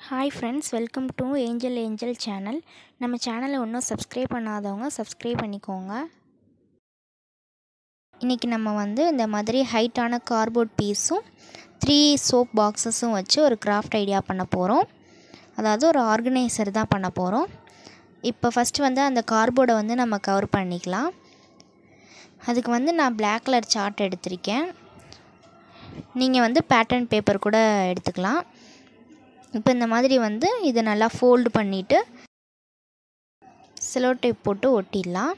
hi friends welcome to angel angel channel நம்ம சேனலை இன்னும் சப்ஸ்கிரைப் பண்ணாதவங்க சப்ஸ்கிரைப் பண்ணிக்கோங்க இன்றைக்கி நம்ம வந்து இந்த மாதிரி ஹைட்டான கார்போர்ட் பீஸும் த்ரீ சோப் பாக்ஸஸும் வச்சு ஒரு கிராஃப்ட் ஐடியா பண்ண போகிறோம் அதாவது ஒரு ஆர்கனைசர் தான் பண்ண போகிறோம் இப்போ ஃபஸ்ட்டு வந்து அந்த கார்போர்டை வந்து நம்ம கவர் பண்ணிக்கலாம் அதுக்கு வந்து நான் பிளாக் கலர் சார்ட் எடுத்திருக்கேன் நீங்கள் வந்து பேட்டர்ன் பேப்பர் கூட எடுத்துக்கலாம் இப்போ இந்த மாதிரி வந்து இதை நல்லா ஃபோல்டு பண்ணிவிட்டு செலோ டேப் போட்டு ஒட்டிடலாம்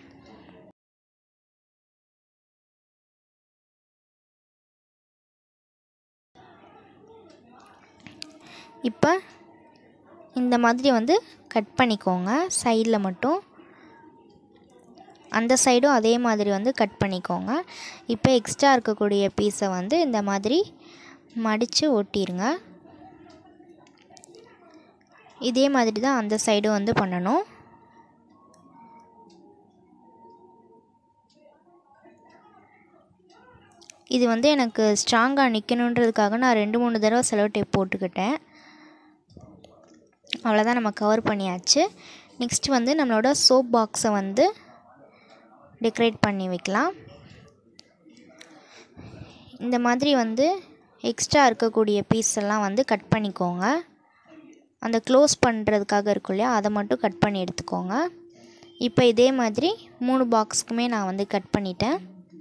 இப்போ இந்த மாதிரி வந்து கட் பண்ணிக்கோங்க சைடில் மட்டும் அந்த சைடும் அதே மாதிரி வந்து கட் பண்ணிக்கோங்க இப்போ எக்ஸ்ட்ரா இருக்கக்கூடிய பீஸை வந்து இந்த மாதிரி மடித்து ஒட்டிடுங்க இதே மாதிரி தான் அந்த சைடும் வந்து பண்ணணும் இது வந்து எனக்கு ஸ்ட்ராங்காக நிற்கணுன்றதுக்காக நான் ரெண்டு மூணு தடவை செலவு டேப் போட்டுக்கிட்டேன் அவ்வளோதான் நம்ம கவர் பண்ணியாச்சு நெக்ஸ்ட் வந்து நம்மளோட சோப் பாக்ஸை வந்து டெக்கரேட் பண்ணி வைக்கலாம் இந்த மாதிரி வந்து எக்ஸ்ட்ரா இருக்கக்கூடிய பீஸ் எல்லாம் வந்து கட் பண்ணிக்கோங்க அந்த க்ளோஸ் பண்ணுறதுக்காக இருக்கும் இல்லையா அதை மட்டும் கட் பண்ணி எடுத்துக்கோங்க இப்போ இதே மாதிரி மூணு பாக்ஸுக்குமே நான் வந்து கட் பண்ணிட்டேன்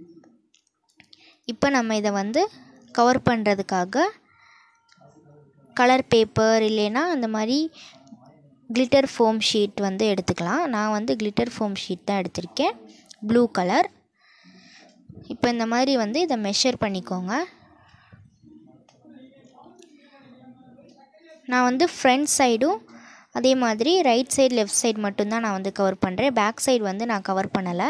இப்போ நம்ம இதை வந்து கவர் பண்ணுறதுக்காக கலர் பேப்பர் இல்லைன்னா அந்த மாதிரி கிளிட்டர் ஃபோம் ஷீட் வந்து எடுத்துக்கலாம் நான் வந்து கிளிட்டர் ஃபோம் ஷீட் தான் எடுத்திருக்கேன் ப்ளூ கலர் இப்போ இந்த மாதிரி வந்து இதை மெஷர் பண்ணிக்கோங்க நான் வந்து ஃப்ரண்ட் சைடும் அதே மாதிரி ரைட் சைடு லெஃப்ட் சைடு மட்டும்தான் நான் வந்து கவர் பண்ணுறேன் பேக் சைடு வந்து நான் கவர் பண்ணலை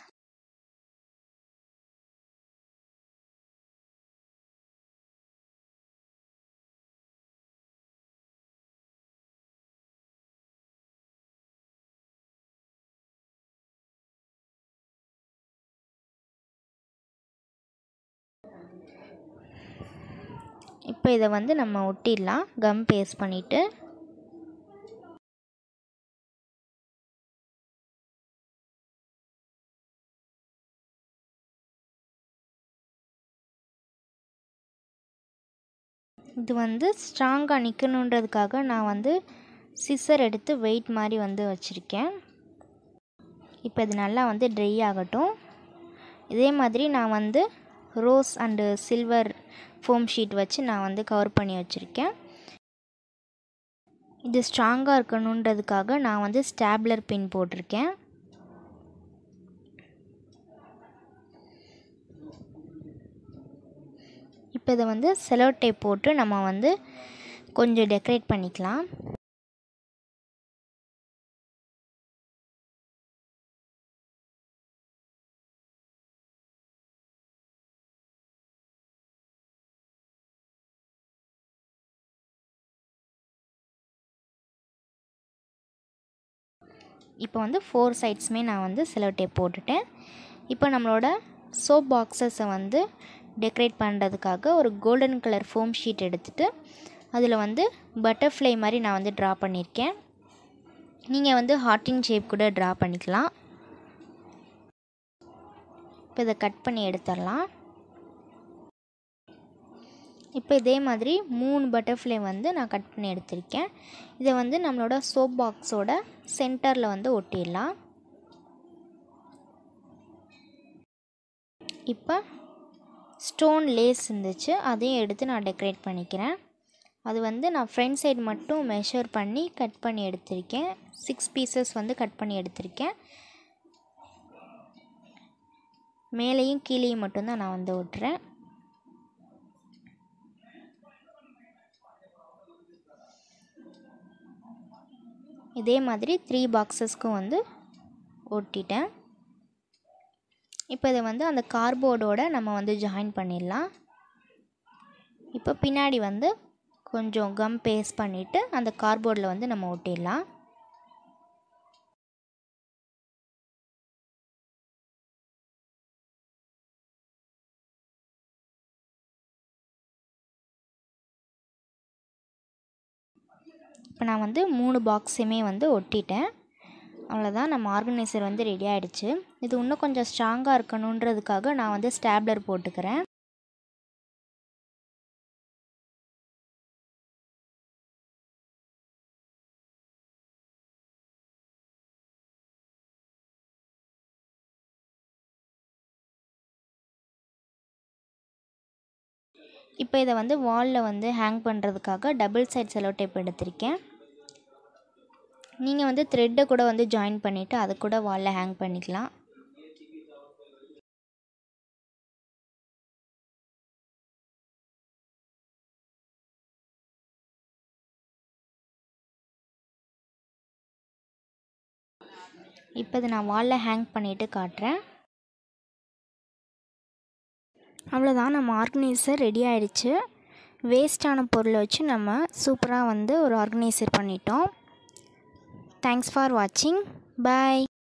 இப்போ இதை வந்து நம்ம ஒட்டிடலாம் கம் பேஸ்ட் பண்ணிவிட்டு இது வந்து ஸ்ட்ராங்காக நிற்கணுன்றதுக்காக நான் வந்து சிசர் எடுத்து வெயிட் மாதிரி வந்து வச்சுருக்கேன் இப்போ இது நல்லா வந்து ட்ரை ஆகட்டும் இதே மாதிரி நான் வந்து rose and silver foam sheet வச்சு நான் வந்து கவர் பண்ணி வச்சுருக்கேன் இது ஸ்ட்ராங்காக இருக்கணுன்றதுக்காக நான் வந்து ஸ்டாப்லர் பின் போட்டிருக்கேன் இப்போ இதை வந்து செலோ டேப் போட்டு நம்ம வந்து கொஞ்சம் டெக்கரேட் பண்ணிக்கலாம் இப்போ வந்து ஃபோர் சைட்ஸுமே நான் வந்து செலோ டேப் போட்டுட்டேன் இப்போ நம்மளோட சோப் பாக்ஸஸை வந்து டெக்கரேட் பண்ணுறதுக்காக ஒரு கோல்டன் கலர் ஃபோம் ஷீட் எடுத்துகிட்டு அதில் வந்து பட்டர்ஃப்ளை மாதிரி நான் வந்து ட்ரா பண்ணியிருக்கேன் நீங்கள் வந்து ஹார்ட்டின் ஷேப் கூட ட்ரா பண்ணிக்கலாம் இப்போ இதை கட் பண்ணி எடுத்துடலாம் இப்போ இதே மாதிரி மூணு பட்டர்ஃப்ளை வந்து நான் கட் பண்ணி எடுத்திருக்கேன் இதை வந்து நம்மளோட சோப் பாக்ஸோட சென்டரில் வந்து ஒட்டிடலாம் இப்போ ஸ்டோன் லேஸ் இருந்துச்சு அதையும் எடுத்து நான் டெக்கரேட் பண்ணிக்கிறேன் அது வந்து நான் ஃப்ரண்ட் சைடு மட்டும் மெஷர் பண்ணி கட் பண்ணி எடுத்திருக்கேன் சிக்ஸ் பீசஸ் வந்து கட் பண்ணி எடுத்திருக்கேன் மேலேயும் கீழேயும் மட்டும்தான் நான் வந்து ஒட்டுறேன் இதே மாதிரி த்ரீ பாக்ஸஸ்க்கும் வந்து ஒட்டிட்டேன் இப்போ இதை வந்து அந்த கார்போர்டோட நம்ம வந்து ஜாயின் பண்ணிடலாம் இப்போ பின்னாடி வந்து கொஞ்சம் கம் பேஸ்ட் பண்ணிவிட்டு அந்த கார்போர்டில் வந்து நம்ம ஒட்டிடலாம் இப்போ நான் வந்து மூணு பாக்ஸுமே வந்து ஒட்டிட்டேன் அவ்வளோதான் நம்ம ஆர்கனைசர் வந்து ரெடி ஆகிடுச்சு இது இன்னும் கொஞ்சம் ஸ்ட்ராங்காக இருக்கணுன்றதுக்காக நான் வந்து ஸ்டாப்லர் போட்டுக்கிறேன் இப்போ இதை வந்து வாலில் வந்து ஹேங் பண்ணுறதுக்காக டபுள் சைட் செலோ டேப் எடுத்திருக்கேன் நீங்கள் வந்து த்ரெட்டை கூட வந்து ஜாயின் பண்ணிவிட்டு அதை கூட வாலில் ஹேங் பண்ணிக்கலாம் இப்போ இதை நான் வாலில் ஹேங் பண்ணிவிட்டு காட்டுறேன் அவ்வளோதான் நம்ம ஆர்கனைசர் ரெடி ஆகிடுச்சு வேஸ்டான பொருளை வச்சு நம்ம சூப்பராக வந்து ஒரு ஆர்கனைசர் பண்ணிட்டோம் தேங்க்ஸ் ஃபார் வாட்சிங் பாய்